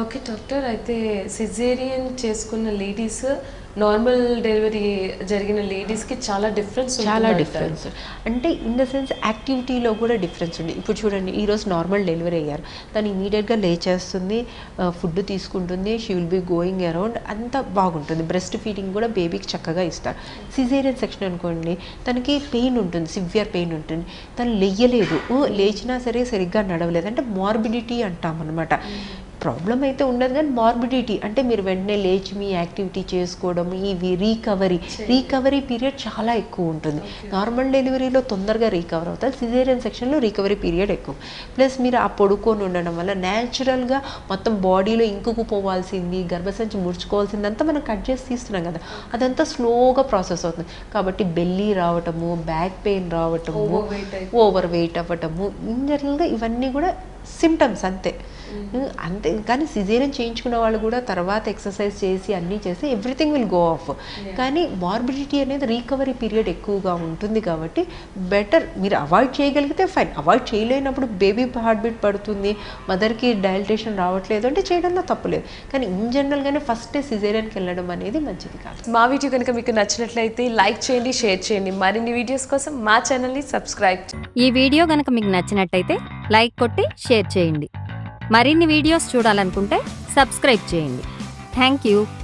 Okay doctor అయితే caesarean చేసుకున్న ladies normal delivery జరిగిన లేడీస్కి చాలా డిఫరెన్స్ చాలా డిఫరెన్స్ అంటే ఇన్ ద సెన్స్ యాక్టివిటీలో కూడా డిఫరెన్స్ ఉంది ఇప్పుడు చూడండి ఈరోజు నార్మల్ డెలివరీ అయ్యారు తను ఇమీడియట్గా లేచేస్తుంది ఫుడ్ తీసుకుంటుంది she will be going around అంత బాగుంటుంది బ్రెస్ట్ ఫీడింగ్ కూడా బేబీకి చక్కగా ఇస్తారు సిజేరియన్ సెక్షన్ అనుకోండి తనకి పెయిన్ ఉంటుంది సివియర్ పెయిన్ ఉంటుంది తను లేయలేదు ఊ, లేచినా సరే సరిగ్గా నడవలేదు అంటే మార్బిడిటీ అంటాం అనమాట ప్రాబ్లం అయితే ఉండదు కానీ మార్బిడిటీ అంటే మీరు వెంటనే లేచి మీ యాక్టివిటీ చేసుకోవడం ఇవి రీకవరీ రీకవరీ పీరియడ్ చాలా ఎక్కువ ఉంటుంది నార్మల్ డెలివరీలో తొందరగా రీకవర్ అవుతారు సిజేరియన్ సెక్షన్లో రికవరీ పీరియడ్ ఎక్కువ ప్లస్ మీరు ఆ పడుకొని ఉండడం వల్ల న్యాచురల్గా మొత్తం బాడీలో ఇంకుకు పోవాల్సింది గర్భసంచి ముడుచుకోవాల్సిందంతా మనం కట్ చేసి తీస్తున్నాం కదా అదంతా స్లోగా ప్రాసెస్ అవుతుంది కాబట్టి బెల్లీ రావటము బ్యాక్ పెయిన్ రావటము Overweight అయిపోవడం. ఓవర్ వెయిట్ అవ్వటము ఇన్ జనరల్గా ఇవన్నీ కూడా సిమ్టమ్స్ అంతే అంతే కానీ సిజేరియన్ చేయించుకున్న వాళ్ళు కూడా తర్వాత ఎక్సర్సైజ్ చేసి అన్నీ చేసి ఎవ్రీథింగ్ విల్ గో ఆఫ్ కానీ మార్బిడిటీ అనేది రీకవరీ పీరియడ్ ఎక్కువగా ఉంటుంది కాబట్టి బెటర్ మీరు అవాయిడ్ చేయగలిగితే ఫైన్ అవాయిడ్ చేయలేనప్పుడు బేబీ హార్ట్ బీట్ పడుతుంది మదర్కి డైల్టేషన్ రావట్లేదు అంటే చేయడంలో తప్పులేదు కానీ ఇన్ జనరల్గానే ఫస్ట్ సిజేరియన్కి వెళ్ళడం అనేది మంచిది కాదు మా వీడియో కనుక మీకు నచ్చినట్లయితే లైక్ చేయండి షేర్ చేయండి మరిన్ని వీడియోస్ కోసం మా ఛానల్ని సబ్స్క్రైబ్ ఈ వీడియో గనక మీకు నచ్చినట్టయితే లైక్ కొట్టి షేర్ చేయండి మరిన్ని వీడియోస్ చూడాలనుకుంటే సబ్స్క్రైబ్ చేయండి థ్యాంక్ యూ